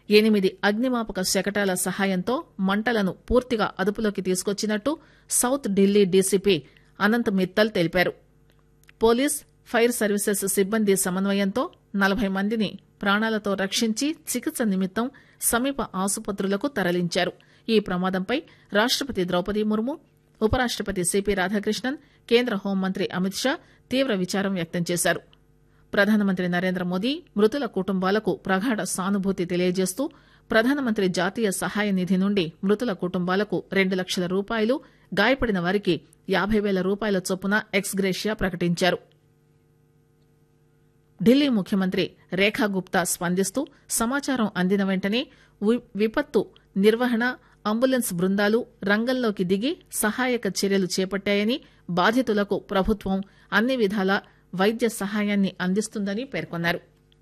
ఎనిమిది అగ్నిమాపక శకటాల సహాయంతో మంటలను పూర్తిగా అదుపులోకి తీసుకొచ్చినట్టు సౌత్ ఢిల్లీ డీసీపీ అనంత్ మిత్తల్ తెలిపారు పోలీస్ ఫైర్ సర్వీసెస్ సిబ్బంది సమన్వయంతో నలభై మందిని ప్రాణాలతో రక్షించి చికిత్స నిమిత్తం సమీప ఆసుపత్రులకు తరలించారు ఈ ప్రమాదంపై రాష్టపతి ద్రౌపది ముర్ము ఉపరాష్టపతి సిపి రాధాకృష్ణన్ కేంద్ర హోంమంత్రి అమిత్ షా తీవ్ర విచారం వ్యక్తం చేశారు ప్రధానమంత్రి నరేంద్ర మోదీ మృతుల కుటుంబాలకు ప్రగాఢ సానుభూతి తెలియజేస్తూ ప్రధానమంత్రి జాతీయ సహాయ నిధి నుండి మృతుల కుటుంబాలకు రెండు లక్షల రూపాయలు గాయపడిన వారికి యాబై పేల రూపాయల చొప్పున ఎక్స్గ్రేషియా ప్రకటించారు ఢిల్లీ ముఖ్యమంత్రి రేఖా గుప్తా స్పందిస్తూ సమాచారం అందిన వెంటనే వి- విపత్తు నిర్వహణ అంబులెన్స్ బృందాలు రంగంలోకి దిగి సహాయక చర్యలు చేపట్టాయని బాధితులకు ప్రభుత్వం అన్ని విధాల వైద్య సహాయాన్ని అందిస్తుందని పేర్కొన్నారు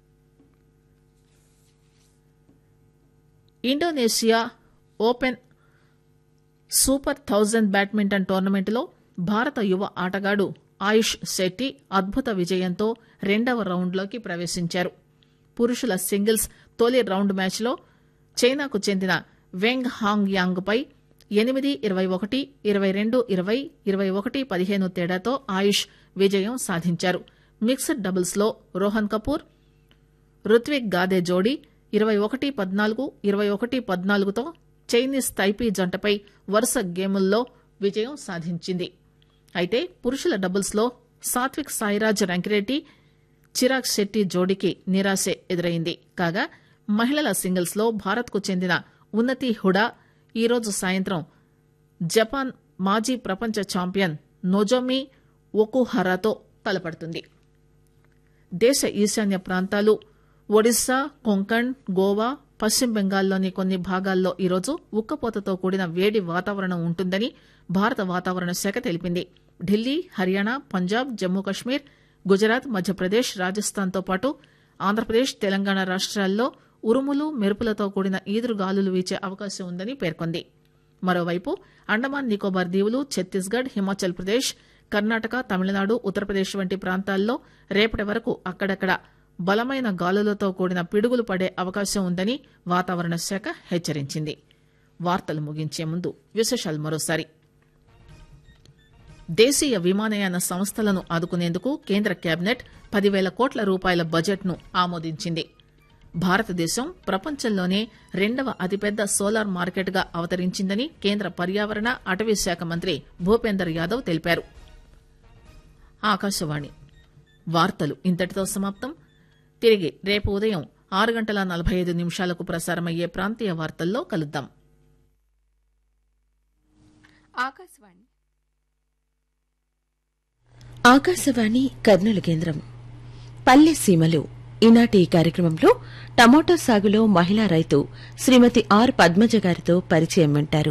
Indonesia open super thousand badminton టోర్నమెంట్లో భారత యువ ఆటగాడు ఆయుష్ శెట్టి అద్భుత విజయంతో రెండవ రౌండ్లోకి ప్రవేశించారు పురుషుల సింగిల్స్ తొలి రౌండ్ మ్యాచ్లో చైనాకు చెందిన వెంగ్ హాంగ్ యాంగ్ పై ఎనిమిది ఇరవై ఒకటి ఇరవై రెండు ఇరవై ఇరవై ఒకటి పదిహేను తేడాతో ఆయుష్ విజయం సాధించారు మిక్స్డ్ డబుల్స్ లో రోహన్ కపూర్ రుత్విక్ గాదే జోడీ ఇరవై ఒకటి పద్నాలుగు ఇరవై ఒకటి పద్నాలుగుతో చైనీస్ తైపీ జంటపై వరుస గేముల్లో విజయం సాధించింది అయితే పురుషుల డబుల్స్ లో సాత్విక్ సాయిరాజ్ రంకిరెడ్డి చిరాగ్ శెట్టి జోడీకి నిరాశే ఎదురైంది కాగా మహిళల సింగిల్స్ లో భారత్ కు చెందిన ఉన్నతి హుడా ఈరోజు సాయంత్రం జపాన్ మాజీ ప్రపంచ ఛాంపియన్ నొజోమి ఒకుహరాతో తలపడుతుంది దేశ ఈశాన్య ప్రాంతాలు ఒడిశా కొంకణ్ గోవా పశ్చిమ బెంగాల్లోని కొన్ని భాగాల్లో ఈరోజు ఉక్కపోతతో కూడిన వేడి వాతావరణం ఉంటుందని భారత వాతావరణ శాఖ తెలిపింది ఢిల్లీ హర్యానా పంజాబ్ జమ్మూ కశ్మీర్ గుజరాత్ మధ్యప్రదేశ్ రాజస్థాన్తో పాటు ఆంధ్రప్రదేశ్ తెలంగాణ రాష్ట్రాల్లో ఉరుములు మెరుపులతో కూడిన ఈదురుగాలులు వీచే అవకాశం ఉందని పేర్కొంది మరోవైపు అండమాన్ నికోబార్ దీవులు ఛత్తీస్గఢ్ హిమాచల్ ప్రదేశ్ కర్ణాటక తమిళనాడు ఉత్తరప్రదేశ్ వంటి ప్రాంతాల్లో రేపటి వరకు అక్కడక్కడ బలమైన గాలులతో కూడిన పిడుగులు పడే అవకాశం ఉందని వాతావరణ శాఖ హెచ్చరించింది వార్తలు ముగించే ముందు విశేషాలు మరోసారి దేశీయ విమానయాన సంస్థలను ఆదుకునేందుకు కేంద్ర కేబినెట్ పదివేల కోట్ల రూపాయల బడ్జెట్ను ఆమోదించింది భారతదేశం ప్రపంచంలోనే రెండవ అతిపెద్ద సోలార్ మార్కెట్గా అవతరించిందని కేంద్ర పర్యావరణ అటవీ శాఖ మంత్రి భూపేందర్ యాదవ్ తెలిపారు ఆకాశవాణి వార్తలు ఇంతటితో సమాప్తం తిరిగి రేపు ఉదయం ఆరు గంటల నలభై ఐదు నిమిషాలకు ప్రసారమయ్యే ప్రాంతీయ వార్తల్లో కలుద్దాం ఆకాశవాణి ఆకాశవాణి కర్నూలు కేంద్రం పల్లె సీమలు ఈనాటి ఈ కార్యక్రమంలో టమోటా సాగులో మహిళా రైతు శ్రీమతి ఆర్ పద్మజ గారితో పరిచయం వింటారు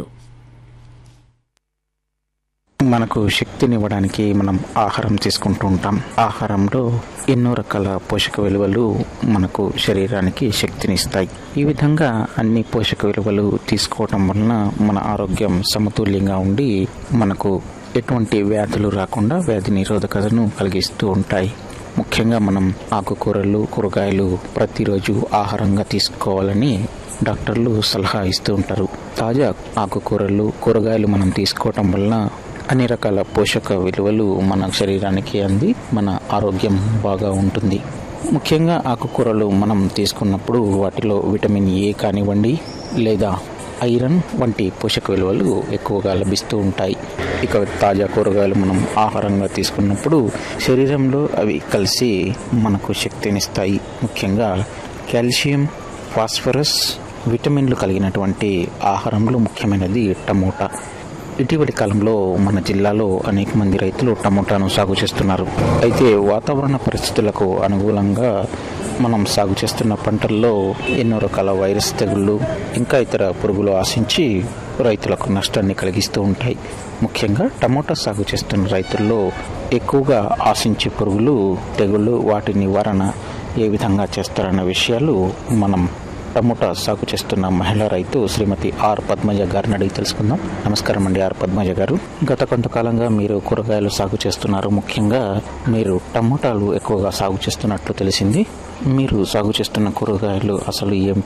మనకు శక్తినివ్వడానికి మనం ఆహారం తీసుకుంటూ ఉంటాం ఆహారంలో ఎన్నో రకాల పోషక విలువలు మనకు శరీరానికి శక్తినిస్తాయి ఈ విధంగా అన్ని పోషక విలువలు తీసుకోవటం వలన మన ఆరోగ్యం సమతుల్యంగా ఉండి మనకు ఎటువంటి వ్యాధులు రాకుండా వ్యాధి నిరోధకతను కలిగిస్తూ ఉంటాయి ముఖ్యంగా మనం ఆకుకూరలు కూరగాయలు ప్రతిరోజు ఆహారంగా తీసుకోవాలని డాక్టర్లు సలహా ఇస్తూ ఉంటారు తాజా ఆకుకూరలు కూరగాయలు మనం తీసుకోవటం వలన అన్ని రకాల పోషక విలువలు మన శరీరానికి అంది మన ఆరోగ్యం బాగా ఉంటుంది ముఖ్యంగా ఆకుకూరలు మనం తీసుకున్నప్పుడు వాటిలో విటమిన్ ఏ కానివ్వండి లేదా ఐరన్ వంటి పోషక విలువలు ఎక్కువగా లభిస్తూ ఉంటాయి ఇక తాజా కూరగాయలు మనం ఆహారంగా తీసుకున్నప్పుడు శరీరంలో అవి కలిసి మనకు శక్తినిస్తాయి ముఖ్యంగా కాల్షియం ఫాస్ఫరస్ విటమిన్లు కలిగినటువంటి ఆహారంలో ముఖ్యమైనది టమోటా ఇటీవలి కాలంలో మన జిల్లాలో అనేక మంది రైతులు టమోటాను సాగు చేస్తున్నారు అయితే వాతావరణ పరిస్థితులకు అనుకూలంగా మనం సాగు చేస్తున్న పంటల్లో ఎన్నో రకాల వైరస్ తెగుళ్ళు ఇంకా ఇతర పురుగులు ఆశించి రైతులకు నష్టాన్ని కలిగిస్తూ ఉంటాయి ముఖ్యంగా టమోటా సాగు చేస్తున్న రైతుల్లో ఎక్కువగా ఆశించే పురుగులు తెగుళ్ళు వాటి నివారణ ఏ విధంగా చేస్తారన్న విషయాలు మనం టమోటా సాగు చేస్తున్న మహిళా రైతు శ్రీమతి ఆర్ పద్మజ గారిని అడిగి తెలుసుకుందాం నమస్కారం అండి ఆర్ పద్మజ గారు గత కొంతకాలంగా మీరు కూరగాయలు సాగు చేస్తున్నారు ముఖ్యంగా మీరు టమోటాలు ఎక్కువగా సాగు చేస్తున్నట్లు తెలిసింది మీరు సాగు చేస్తున్న కూరగాయలు అసలు ఏం